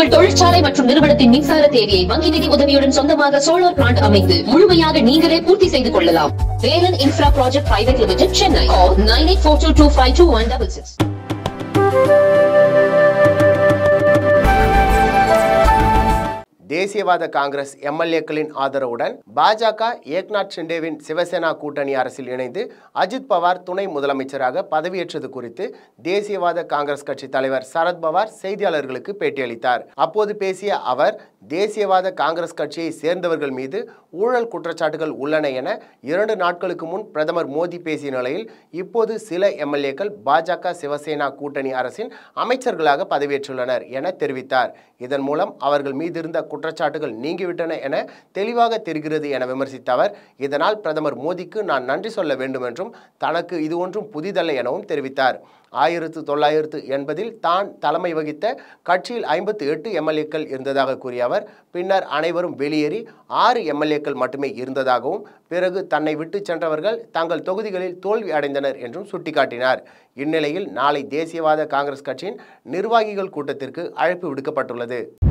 உங்கள் தொழிற்சாலை மற்றும் நிறுவனத்தின் மின்சார தேவையை வங்கி நிதி உதவியுடன் சொந்தமாக சோலார் பிளான்ட் அமைத்து முழுமையாக நீங்களே பூர்த்தி செய்து கொள்ளலாம் Velan infra project private limited Chennai nine eight four two two five two one double six தேசியவாத காங்கிரஸ் எம்எல்ஏக்களின் ஆதரவுடன் பாஜக ஏக்நாத் ஷிண்டேவின் சிவசேனா கூட்டணி அரசில் இணைந்து அஜித் பவார் துணை முதலமைச்சராக பதவியேற்றது குறித்து தேசியவாத காங்கிரஸ் கட்சி தலைவர் சரத் பவார் செய்தியாளர்களுக்கு பேட்டியளித்தார் அப்போது பேசிய அவர் தேசியவாத காங்கிரஸ் கட்சியை சேர்ந்தவர்கள் மீது ஊழல் குற்றச்சாட்டுகள் உள்ளன என இரண்டு நாட்களுக்கு முன் பிரதமர் மோடி பேசிய நிலையில் இப்போது சில எம்எல்ஏக்கள் பாஜக சிவசேனா கூட்டணி அரசின் அமைச்சர்களாக பதவியேற்றுள்ளனர் என தெரிவித்தார் இதன் மூலம் அவர்கள் மீதிருந்த குற்றச்சாட்டுகள் நீங்கிவிட்டன என தெளிவாக தெரிகிறது என விமர்சித்த அவர் இதனால் பிரதமர் மோடிக்கு நான் நன்றி சொல்ல வேண்டும் என்றும் தனக்கு இது ஒன்றும் புதிதல்ல எனவும் தெரிவித்தார் ஆயிரத்து தொள்ளாயிரத்து எண்பதில் தான் தலைமை வகித்த கட்சியில் ஐம்பத்து எட்டு எம்எல்ஏக்கள் இருந்ததாக கூறிய அவர் பின்னர் அனைவரும் வெளியேறி ஆறு எம்எல்ஏக்கள் மட்டுமே இருந்ததாகவும் பிறகு தன்னை விட்டு சென்றவர்கள் தங்கள் தொகுதிகளில் தோல்வி அடைந்தனர் என்றும் சுட்டிக்காட்டினார் இந்நிலையில் நாளை தேசியவாத காங்கிரஸ் கட்சியின் நிர்வாகிகள் கூட்டத்திற்கு அழைப்பு விடுக்கப்பட்டுள்ளது